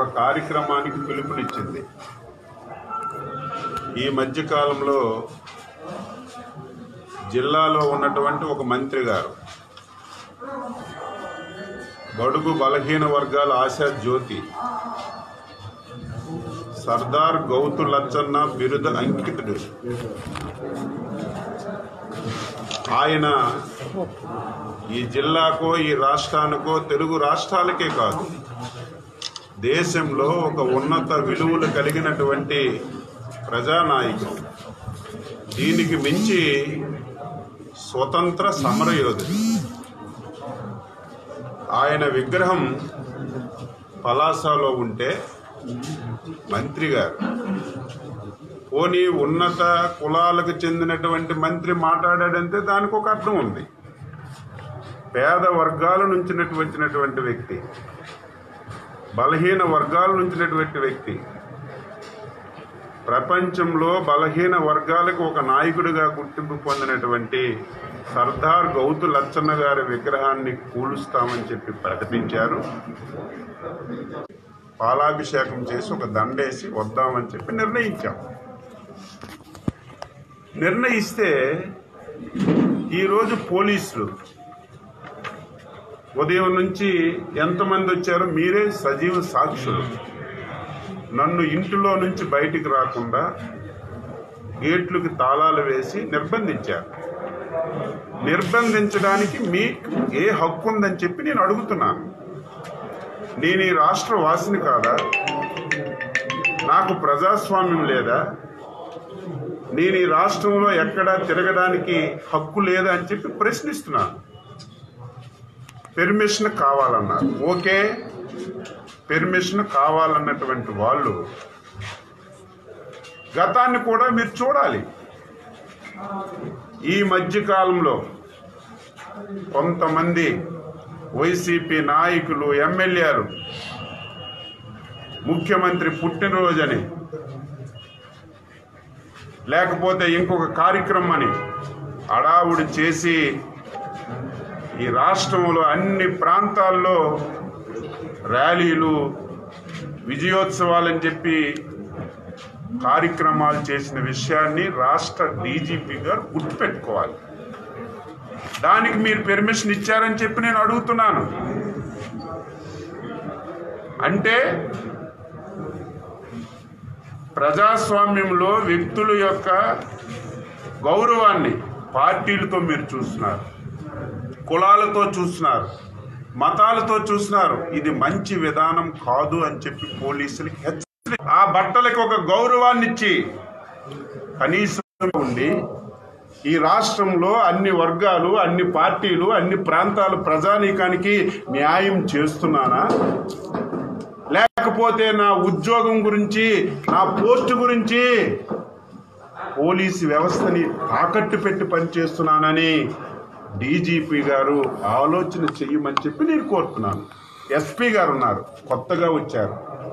కార్యక్రమానికి పిలుపునిచ్చింది ఈ మధ్యకాలంలో జిల్లాలో ఉన్నటువంటి ఒక మంత్రి గారు బడుగు బలహీన వర్గాల ఆశా జ్యోతి సర్దార్ గౌతు లచ్చన్న బిరుద అంకితుడు ఆయన ఈ జిల్లాకో ఈ రాష్ట్రానికో తెలుగు రాష్ట్రాలకే కాదు దేశంలో ఒక ఉన్నత విలువలు కలిగినటువంటి ప్రజానాయకుడు దీనికి మించి స్వతంత్ర సమరయోధుడు ఆయన విగ్రహం పలాసలో ఉంటే మంత్రి గారు పోనీ ఉన్నత కులాలకు చెందినటువంటి మంత్రి మాట్లాడాడంటే దానికి ఒక అర్థం ఉంది పేద వర్గాల నుంచి వచ్చినటువంటి వ్యక్తి బలహీన వర్గాల నుంచినటువంటి వ్యక్తి ప్రపంచంలో బలహీన వర్గాలకు ఒక నాయకుడిగా గుర్తింపు పొందినటువంటి సర్దార్ గౌతు లచ్చన్న గారి విగ్రహాన్ని కూలుస్తామని చెప్పి ప్రకటించారు పాలాభిషేకం చేసి ఒక దండేసి వద్దామని చెప్పి నిర్ణయించాం నిర్ణయిస్తే ఈరోజు పోలీసులు ఉదయం నుంచి ఎంతమంది వచ్చారో మీరే సజీవ సాక్షులు నన్ను ఇంటిలో నుంచి బయటికి రాకుండా గేట్లకు తాళాలు వేసి నిర్బంధించారు నిర్బంధించడానికి మీకు ఏ హక్కు ఉందని చెప్పి నేను అడుగుతున్నాను నేను ఈ రాష్ట్ర వాసిని కాదా నాకు ప్రజాస్వామ్యం లేదా నేను ఈ రాష్ట్రంలో ఎక్కడా తిరగడానికి హక్కు లేదా అని చెప్పి ప్రశ్నిస్తున్నాను పెర్మిషన్ కావాలన్నారు ఓకే పెర్మిషన్ కావాలన్నటువంటి వాళ్ళు గతాన్ని కూడా మీరు చూడాలి ఈ మధ్యకాలంలో కొంతమంది వైసీపీ నాయకులు ఎమ్మెల్యేలు ముఖ్యమంత్రి పుట్టినరోజని లేకపోతే ఇంకొక కార్యక్రమం అని అడావుడి చేసి ఈ రాష్ట్రంలో అన్ని ప్రాంతాల్లో ర్యాలీలు విజయోత్సవాలని చెప్పి కార్యక్రమాలు చేసిన విషయాన్ని రాష్ట్ర డీజీపీ గారు గుర్తుపెట్టుకోవాలి దానికి మీరు పెర్మిషన్ ఇచ్చారని చెప్పి నేను అడుగుతున్నాను అంటే ప్రజాస్వామ్యంలో వ్యక్తుల యొక్క గౌరవాన్ని పార్టీలతో మీరు చూస్తున్నారు కులాలతో చూస్తున్నారు మతాలతో చూస్తున్నారు ఇది మంచి విధానం కాదు అని చెప్పి పోలీసులకి హెచ్చరి ఆ బట్టలకు ఒక గౌరవాన్ని ఇచ్చి కనీసం ఉండి ఈ రాష్ట్రంలో అన్ని వర్గాలు అన్ని పార్టీలు అన్ని ప్రాంతాల ప్రజానీకానికి న్యాయం చేస్తున్నానా లేకపోతే నా ఉద్యోగం గురించి నా పోస్టు గురించి పోలీసు వ్యవస్థని తాకట్టు పెట్టి పనిచేస్తున్నానని డీజీపీ గారు ఆలోచన చెయ్యమని చెప్పి నేను కోరుతున్నాను ఎస్పీ గారు ఉన్నారు కొత్తగా వచ్చారు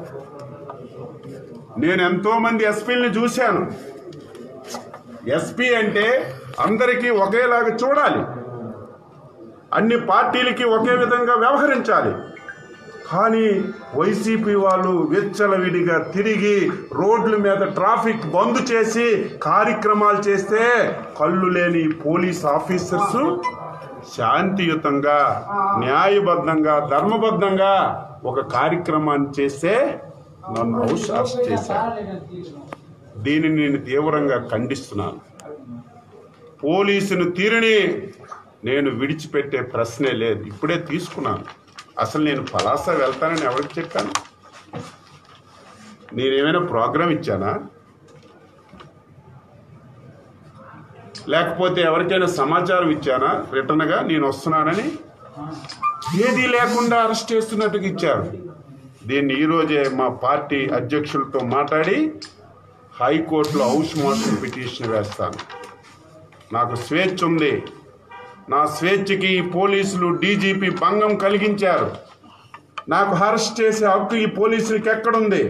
నేను ఎంతో మంది ఎస్పీలని చూశాను ఎస్పీ అంటే అందరికీ ఒకేలాగా చూడాలి అన్ని పార్టీలకి ఒకే విధంగా వ్యవహరించాలి కానీ వైసీపీ వాళ్ళు విచ్చలవిడిగా తిరిగి రోడ్ల మీద ట్రాఫిక్ బంద్ చేసి కార్యక్రమాలు చేస్తే కళ్ళు లేని పోలీస్ ఆఫీసర్స్ శాంతియుతంగా న్యాయబద్ధంగా ధర్మబద్ధంగా ఒక కార్యక్రమాన్ని చేస్తే నన్ను హౌస్ అరెస్ట్ చేశారు దీనిని నేను తీవ్రంగా ఖండిస్తున్నాను పోలీసును తీరుని నేను విడిచిపెట్టే ప్రశ్నే లేదు ఇప్పుడే తీసుకున్నాను అసలు నేను పలాస వెళ్తానని ఎవరికి చెప్పాను నేనేమైనా ప్రోగ్రామ్ ఇచ్చానా లేకపోతే ఎవరికైనా సమాచారం ఇచ్చానా రిటర్న్గా నేను వస్తున్నానని ఏదీ లేకుండా అరెస్ట్ చేస్తున్నట్టుగా ఇచ్చారు దీన్ని ఈరోజే మా పార్టీ అధ్యక్షులతో మాట్లాడి హైకోర్టులో హౌస్ మార్షల్ పిటిషన్ వేస్తాను నాకు స్వేచ్ఛ ఉంది నా స్వేచ్ఛకి ఈ పోలీసులు డీజీపీ భంగం కలిగించారు నాకు అరెస్ట్ చేసే హక్కు ఈ పోలీసులకి ఎక్కడుంది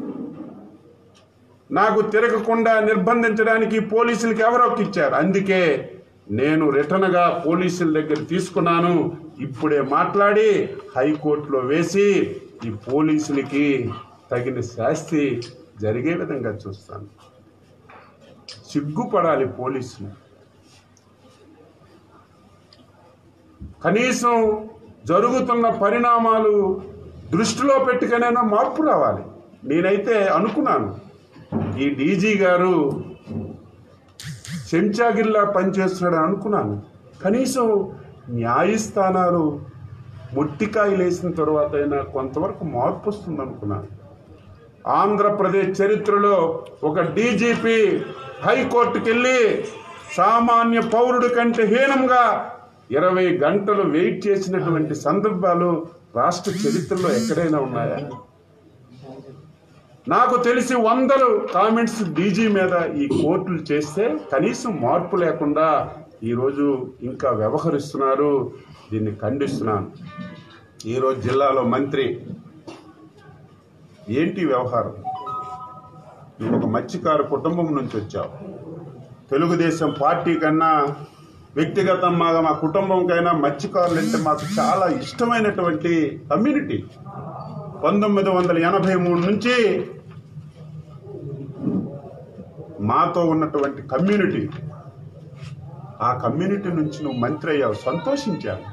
నాకు తిరగకుండా నిర్బంధించడానికి ఈ పోలీసులకి ఎవరు హక్కు ఇచ్చారు అందుకే నేను రిటర్న్గా పోలీసుల దగ్గర తీసుకున్నాను ఇప్పుడే మాట్లాడి హైకోర్టులో వేసి ఈ పోలీసులకి తగిన శాస్తి జరిగే విధంగా చూస్తాను సిగ్గుపడాలి పోలీసులు కనీసం జరుగుతున్న పరిణామాలు దృష్టిలో పెట్టుకునైనా మార్పు రావాలి నేనైతే అనుకున్నాను ఈ డీజీ గారు చెంచాగిల్లా పనిచేస్తున్నాడని అనుకున్నాను కనీసం న్యాయస్థానాలు ముట్టికాయలు వేసిన తర్వాత అయినా కొంతవరకు మార్పు వస్తుంది అనుకున్నాను ఆంధ్రప్రదేశ్ చరిత్రలో ఒక డీజీపీ హైకోర్టుకి వెళ్ళి సామాన్య పౌరుడి కంటే హీనంగా ఇరవై గంటలు వెయిట్ చేసినటువంటి సందర్భాలు రాష్ట్ర చరిత్రలో ఎక్కడైనా ఉన్నాయా నాకు తెలిసి వందలు కామెంట్స్ డీజీ మీద ఈ కోర్టులు చేస్తే కనీసం మార్పు లేకుండా ఈరోజు ఇంకా వ్యవహరిస్తున్నారు దీన్ని ఖండిస్తున్నాను ఈరోజు జిల్లాలో మంత్రి ఏంటి వ్యవహారం నువ్వు ఒక మత్స్యకారు కుటుంబం నుంచి వచ్చావు తెలుగుదేశం పార్టీ కన్నా వ్యక్తిగతంగా మా కుటుంబంకైనా మత్స్యకారులు అంటే మాకు చాలా ఇష్టమైనటువంటి కమ్యూనిటీ పంతొమ్మిది వందల ఎనభై మూడు నుంచి మాతో ఉన్నటువంటి కమ్యూనిటీ ఆ కమ్యూనిటీ నుంచి నువ్వు మంత్రి అయ్యావు సంతోషించాను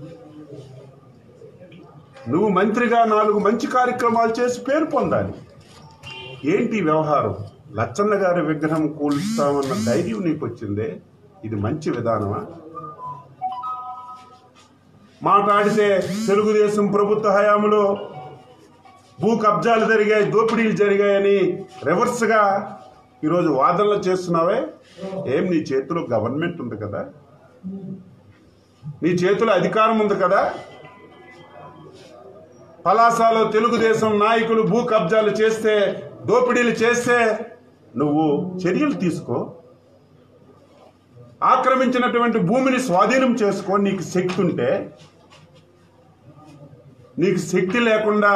నువ్వు మంత్రిగా నాలుగు మంచి కార్యక్రమాలు చేసి పేరు పొందాలి ఏంటి ఈ వ్యవహారం లచ్చన్న గారి విగ్రహం కూలుస్తామన్న ధైర్యం నీకు వచ్చిందే ఇది మంచి విధానమా మాట్లాడితే తెలుగుదేశం ప్రభుత్వ హయాంలో భూ కబ్జాలు జరిగాయి దోపిడీలు జరిగాయని రివర్స్గా ఈరోజు వాదనలు చేస్తున్నావే ఏం నీ చేతిలో గవర్నమెంట్ ఉంది కదా నీ చేతిలో అధికారం ఉంది కదా పలాసాలో తెలుగుదేశం నాయకులు భూ కబ్జాలు చేస్తే దోపిడీలు చేస్తే నువ్వు చర్యలు తీసుకో ఆక్రమించినటువంటి భూమిని స్వాధీనం చేసుకో నీకు శక్తి ఉంటే నీకు శక్తి లేకుండా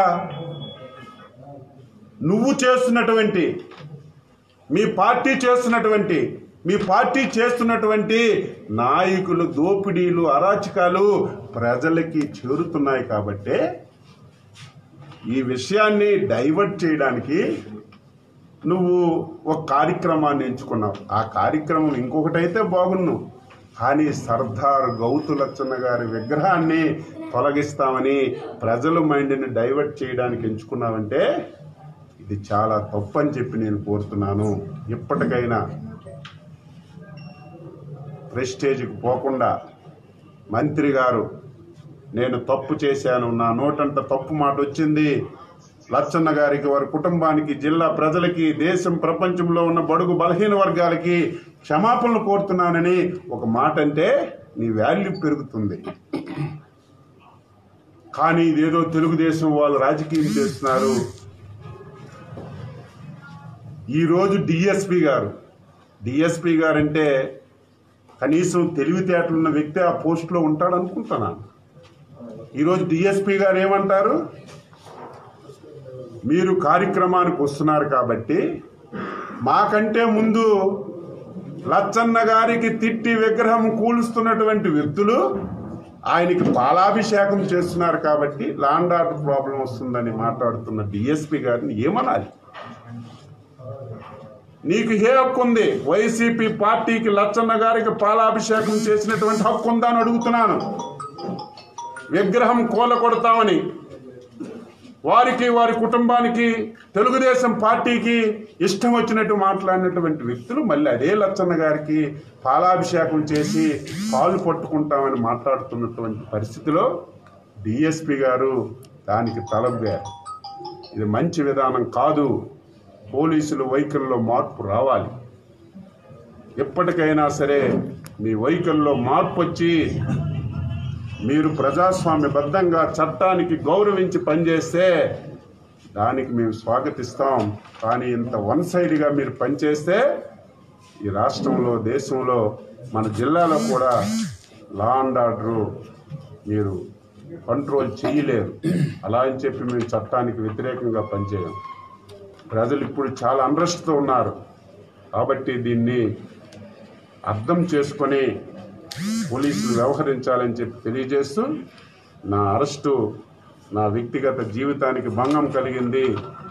నువ్వు చేస్తున్నటువంటి మీ పార్టీ చేస్తున్నటువంటి మీ పార్టీ చేస్తున్నటువంటి నాయకులు దోపిడీలు అరాచకాలు ప్రజలకి చేరుతున్నాయి కాబట్టే ఈ విషయాన్ని డైవర్ట్ చేయడానికి నువ్వు ఒక కార్యక్రమాన్ని ఎంచుకున్నావు ఆ కార్యక్రమం ఇంకొకటైతే బాగున్ను కానీ సర్దార్ గౌతు లచ్చన్న గారి విగ్రహాన్ని తొలగిస్తామని ప్రజల మైండ్ని డైవర్ట్ చేయడానికి ఎంచుకున్నావంటే ఇది చాలా తప్పు అని చెప్పి నేను కోరుతున్నాను ఇప్పటికైనా ప్రెస్టేజ్కి పోకుండా మంత్రి గారు నేను తప్పు చేశాను నా నోటంట తప్పు మాట వచ్చింది లచ్చన్న గారికి వారి కుటుంబానికి జిల్లా ప్రజలకి దేశం ప్రపంచంలో ఉన్న బడుగు బలహీన వర్గాలకి క్షమాపణలు కోరుతున్నానని ఒక మాట అంటే నీ వాల్యూ పెరుగుతుంది కానీ ఇదేదో తెలుగుదేశం వాళ్ళు రాజకీయం చేస్తున్నారు ఈరోజు డిఎస్పి గారు డిఎస్పి గారు అంటే కనీసం తెలివితేటలున్న వ్యక్తి ఆ పోస్ట్లో ఉంటాడు అనుకుంటున్నాను ఈరోజు డిఎస్పి గారు ఏమంటారు మీరు కార్యక్రమానికి వస్తున్నారు కాబట్టి మాకంటే ముందు లచ్చన్న గారికి తిట్టి విగ్రహం కూలుస్తున్నటువంటి వ్యక్తులు ఆయనకి పాలాభిషేకం చేస్తున్నారు కాబట్టి లాండ్ ఆర్డర్ ప్రాబ్లం వస్తుందని మాట్లాడుతున్న డిఎస్పి గారిని ఏమనాలి నీకు ఏ హక్కు ఉంది వైసీపీ పార్టీకి లచ్చన్న గారికి పాలాభిషేకం చేసినటువంటి హక్కు ఉందా అని అడుగుతున్నాను విగ్రహం కూల కొడతామని వారికి వారి కుటుంబానికి తెలుగుదేశం పార్టీకి ఇష్టం వచ్చినట్టు మాట్లాడినటువంటి వ్యక్తులు మళ్ళీ అదే లచ్చన్న గారికి పాలాభిషేకం చేసి కాళ్ళు పట్టుకుంటామని మాట్లాడుతున్నటువంటి పరిస్థితిలో డిఎస్పి గారు దానికి తలబ్బారు ఇది మంచి విధానం కాదు పోలీసుల వైఖరిలో మార్పు రావాలి ఎప్పటికైనా సరే మీ వైఖరిలో మార్పు వచ్చి మీరు ప్రజాస్వామ్యబద్ధంగా చట్టానికి గౌరవించి పనిచేస్తే దానికి మేము స్వాగతిస్తాం కానీ ఇంత వన్ సైడ్గా మీరు పనిచేస్తే ఈ రాష్ట్రంలో దేశంలో మన జిల్లాలో కూడా లా అండ్ ఆర్డరు మీరు కంట్రోల్ చేయలేరు అలా అని చెప్పి మేము చట్టానికి వ్యతిరేకంగా పనిచేయం ప్రజలు ఇప్పుడు చాలా అండ్రస్ట్తో ఉన్నారు కాబట్టి దీన్ని అర్థం చేసుకొని పోలీసులు వ్యవహరించాలని చెప్పి తెలియజేస్తూ నా అరెస్టు నా వ్యక్తిగత జీవితానికి భంగం కలిగింది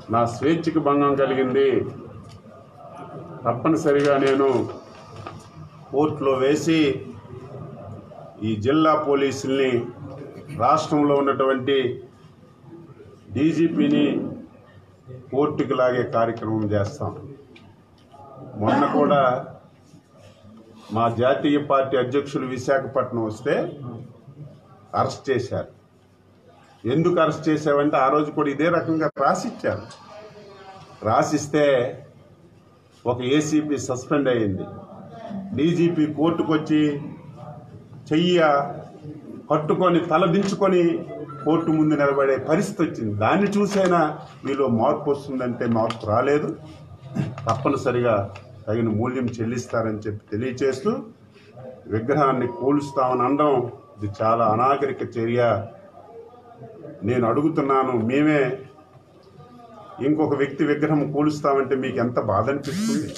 నా స్వేచ్ఛకి భంగం కలిగింది తప్పనిసరిగా నేను కోర్టులో వేసి ఈ జిల్లా పోలీసుల్ని రాష్ట్రంలో ఉన్నటువంటి డీజీపీని కోర్టుకు లాగే కార్యక్రమం చేస్తాం మొన్న కూడా మా జాతీయ పార్టీ అధ్యక్షులు విశాఖపట్నం వస్తే అరెస్ట్ చేశారు ఎందుకు అరెస్ట్ చేసావంటే ఆ రోజు కూడా ఇదే రకంగా రాసిచ్చారు రాసిస్తే ఒక ఏసీపీ సస్పెండ్ అయ్యింది డీజీపీ కోర్టుకు వచ్చి చెయ్య కట్టుకొని తల దించుకొని కోర్టు ముందు నిలబడే పరిస్థితి వచ్చింది దాన్ని చూసైనా మీలో మార్పు వస్తుందంటే మార్పు రాలేదు తప్పనిసరిగా తగిన మూల్యం చెల్లిస్తారని చెప్పి తెలియచేస్తూ విగ్రహాన్ని కూలుస్తామని అనడం ఇది చాలా అనాగరిక చర్య నేను అడుగుతున్నాను మేమే ఇంకొక వ్యక్తి విగ్రహం కూలుస్తామంటే మీకు ఎంత బాధ అనిపిస్తుంది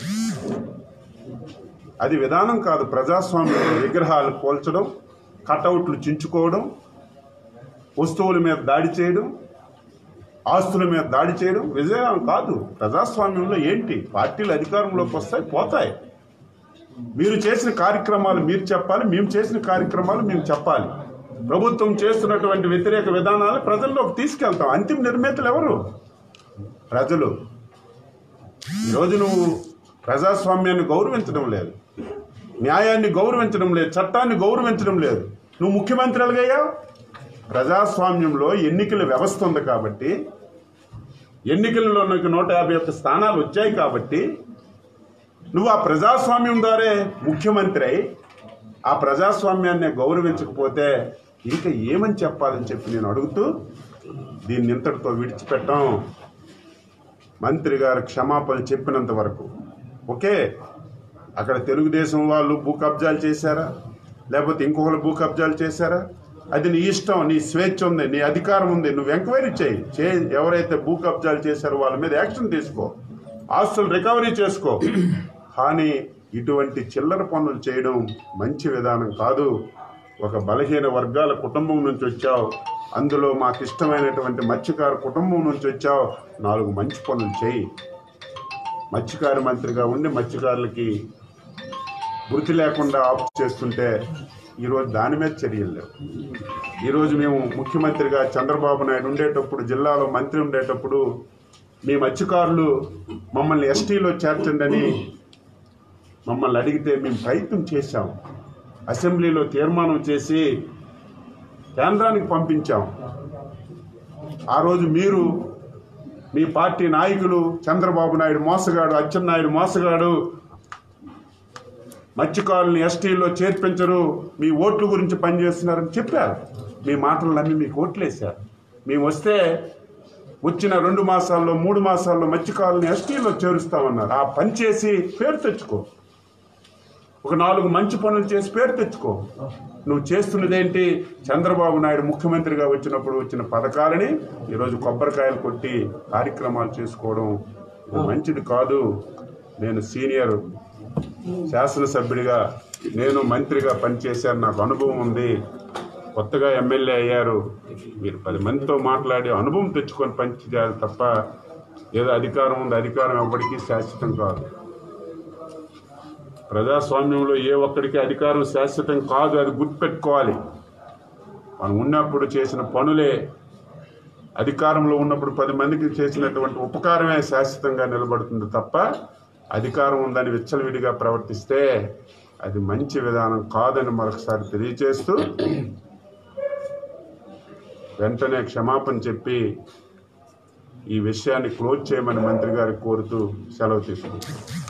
అది విధానం కాదు ప్రజాస్వామ్యంలో విగ్రహాలు కూల్చడం కటౌట్లు చించుకోవడం వస్తువుల మీద దాడి చేయడం ఆస్తుల మీద దాడి చేయడం విజయం కాదు ప్రజాస్వామ్యంలో ఏంటి పార్టీలు అధికారంలోకి వస్తాయి పోతాయి మీరు చేసిన కార్యక్రమాలు మీరు చెప్పాలి మేము చేసిన కార్యక్రమాలు మేము చెప్పాలి ప్రభుత్వం చేస్తున్నటువంటి వ్యతిరేక విధానాలు ప్రజల్లోకి తీసుకెళ్తాం అంతిమ నిర్మేతలు ఎవరు ప్రజలు ఈరోజు నువ్వు ప్రజాస్వామ్యాన్ని గౌరవించడం లేదు న్యాయాన్ని గౌరవించడం లేదు చట్టాన్ని గౌరవించడం లేదు నువ్వు ముఖ్యమంత్రి ఎలాగయ్యావు ప్రజాస్వామ్యంలో ఎన్నికల వ్యవస్థ ఉంది కాబట్టి ఎన్నికల్లో నీకు నూట యాభై ఒక్క స్థానాలు వచ్చాయి కాబట్టి నువ్వు ఆ ప్రజాస్వామ్యం ద్వారే ముఖ్యమంత్రి అయి ఆ ప్రజాస్వామ్యాన్ని గౌరవించకపోతే ఇంకా ఏమని చెప్పాలని చెప్పి నేను అడుగుతూ దీన్ని ఇంతటితో విడిచిపెట్టాం మంత్రి గారు క్షమాపణ చెప్పినంత వరకు ఓకే అక్కడ తెలుగుదేశం వాళ్ళు భూ కబ్జాలు చేశారా లేకపోతే ఇంకొకరు భూ కబ్జాలు చేశారా అది నీ ఇష్టం నీ స్వేచ్ఛ ఉంది నీ అధికారం ఉంది నువ్వు ఎంక్వైరీ చేయి చే ఎవరైతే భూ కబ్జాలు చేశారో వాళ్ళ మీద యాక్షన్ తీసుకో ఆస్తులు రికవరీ చేసుకో కానీ ఇటువంటి చిల్లర పనులు చేయడం మంచి విధానం కాదు ఒక బలహీన వర్గాల కుటుంబం నుంచి వచ్చావు అందులో మాకు ఇష్టమైనటువంటి మత్స్యకారు కుటుంబం నుంచి వచ్చావు నాలుగు మంచి పనులు చేయి మత్స్యకార మంత్రిగా ఉండి మత్స్యకారులకి వృత్తి లేకుండా ఆఫ్ చేస్తుంటే ఈరోజు దాని మీద చర్యలు లేవు ఈరోజు మేము ముఖ్యమంత్రిగా చంద్రబాబు నాయుడు ఉండేటప్పుడు జిల్లాలో మంత్రి ఉండేటప్పుడు మీ మత్స్యకారులు మమ్మల్ని ఎస్టీలో చేర్చండి అని మమ్మల్ని అడిగితే మేము ప్రయత్నం చేశాం అసెంబ్లీలో తీర్మానం చేసి కేంద్రానికి పంపించాం ఆ రోజు మీరు మీ పార్టీ నాయకులు చంద్రబాబు నాయుడు మోసగాడు అచ్చెన్నాయుడు మోసగాడు మత్స్యకారులను ఎస్టీల్లో చేర్పించరు మీ ఓట్ల గురించి పనిచేస్తున్నారని చెప్పారు మీ మాటలు నమ్మి మీకు ఓట్లేశారు మేము వస్తే వచ్చిన రెండు మాసాల్లో మూడు మాసాల్లో మత్స్యకారులను ఎస్టీలో చేరుస్తామన్నారు ఆ పని చేసి పేరు తెచ్చుకో ఒక నాలుగు మంచి పనులు చేసి పేరు తెచ్చుకో నువ్వు చేస్తున్నదేంటి చంద్రబాబు నాయుడు ముఖ్యమంత్రిగా వచ్చినప్పుడు వచ్చిన పథకాలని ఈరోజు కొబ్బరికాయలు కొట్టి కార్యక్రమాలు చేసుకోవడం ఇది మంచిది కాదు నేను సీనియర్ శాసనసభ్యుడిగా నేను మంత్రిగా పనిచేశాను నాకు అనుభవం ఉంది కొత్తగా ఎమ్మెల్యే అయ్యారు మీరు పది మందితో మాట్లాడి అనుభవం తెచ్చుకొని పనిచేయాలి తప్ప ఏదో అధికారం ఉంది అధికారం ఎవ్వడికి శాశ్వతం కాదు ప్రజాస్వామ్యంలో ఏ ఒక్కడికి అధికారం శాశ్వతం కాదు అది గుర్తుపెట్టుకోవాలి మనం ఉన్నప్పుడు చేసిన పనులే అధికారంలో ఉన్నప్పుడు పది మందికి చేసినటువంటి ఉపకారమే శాశ్వతంగా నిలబడుతుంది తప్ప అధికారం ఉందని విచ్చలవిడిగా ప్రవర్తిస్తే అది మంచి విధానం కాదని మరొకసారి తెలియచేస్తూ వెంటనే క్షమాపణ చెప్పి ఈ విషయాన్ని క్లోజ్ చేయమని మంత్రి గారికి కోరుతూ సెలవు తీసుకుంటాం